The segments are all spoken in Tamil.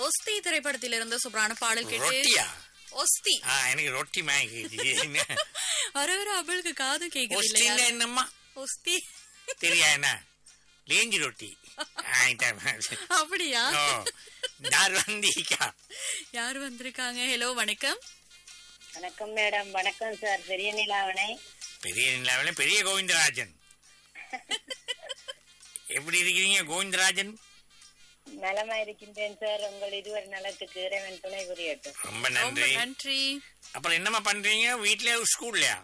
ஒஸ்தி திரைப்படத்திலிருந்து சூப்பரான பாடல் கேட்டு ரொட்டியா ஒஸ்தி ஆ எனக்கு ரொட்டி மாதிரி வர வர அவளுக்கு காது கேக்குது ஒஸ்டின்னா இல்லையா என்னம்மா ஒஸ்தி தெரியா என்ன லேஞ்சி ரொட்டி ஆயிட்டேன். அப்படியா ஓ யார் வந்தீக்கா யார் வந்திருக்காங்க ஹலோ வணக்கம் வணக்கம் மேடம் வணக்கம் சார் பெரிய நிலாவணை பெரிய நிலாவில பெரிய கோவிந்தராஜன் எப்படி இருக்கிறீங்க கோவிந்தராஜன் நலமா இருக்கின்றேன் சார் உங்கள் இருவர் நலத்துக்கு இறைவன் துணை புரியட்டும் ரொம்ப ரொம்ப நன்றி நன்றி அப்புறம் என்னம்மா பண்றீங்க வீட்லயா ஸ்கூல்லையா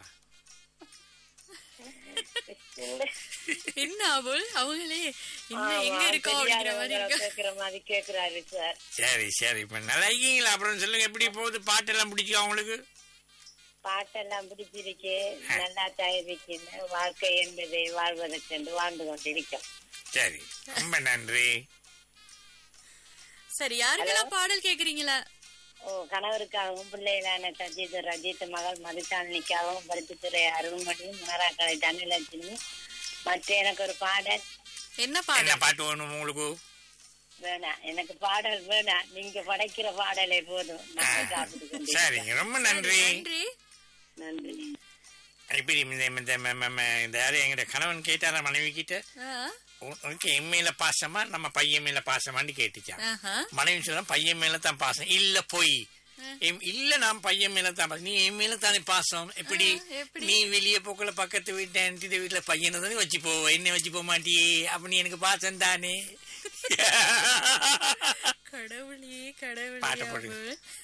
என்ன அவள் அவங்களே இன்னும் ஆமா, எங்க இருக்கோம் அப்படிங்கிற மாதிரி தெரியாதவங்களை இருக்கா கேட்கிற மாதிரி கேட்கிறாரு சார் சரி சரி இப்ப நல்லா இருக்கீங்களா அப்புறம் சொல்லுங்க எப்படி போகுது பாட்டெல்லாம் பிடிக்கும் அவங்களுக்கு பாட்டெல்லாம் பிடிச்சிருக்கு நல்லா தயாரிக்கின்ற வாழ்க்கை என்பதை வாழ்வதற்கென்று வாழ்ந்து கொண்டிருக்கோம் சரி ரொம்ப நன்றி சரி யாருக்கெல்லாம் பாடல் கேக்குறீங்களா ஓ கணவருக்காகவும் பிள்ளைகளான சஜித் ரஜித் மகள் மதுசாலினிக்காகவும் பருத்தித்துறை அருள்மணியும் மணராக்கலை தனலட்சுமி மற்ற எனக்கு ஒரு பாடல் என்ன என்ன பாடல் பாட்டு வேணும் உங்களுக்கு வேணாம் எனக்கு பாடல் வேணாம் நீங்க படைக்கிற பாடலே போதும் நான் சாப்பிட்டு கொண்டிருக்கிறேன். சரிங்க ரொம்ப நன்றி நன்றி நன்றி இப்படி இந்த இந்த ம- ம- ம- இந்த யாரு எங்க கணவன் கேட்டாரா மனைவி கிட்ட ஆ, உ- உனக்கு என் மேல பாசமா நம்ம பையன் மேல பாசமான்னு கேட்டுச்சான் ஆஹா. மனைவி சொல்ல பையன் மேல தான் பாசம் இல்ல போய் இல்ல நான் பையன் மேல தான் பாசம் நீ என் மேல தானே பாசம் எப்படி ஆ, எப்படி? நீ வெளியே போக்கல பக்கத்து வீட்டு ஆன்டி வீட்டுல பையனை தானே வச்சு போ என்ன வச்சு போக மாட்டியே அப்ப நீ எனக்கு பாசம் தானே கடவுளே கடவுளே பாட்டை போடுங்க. அவள்.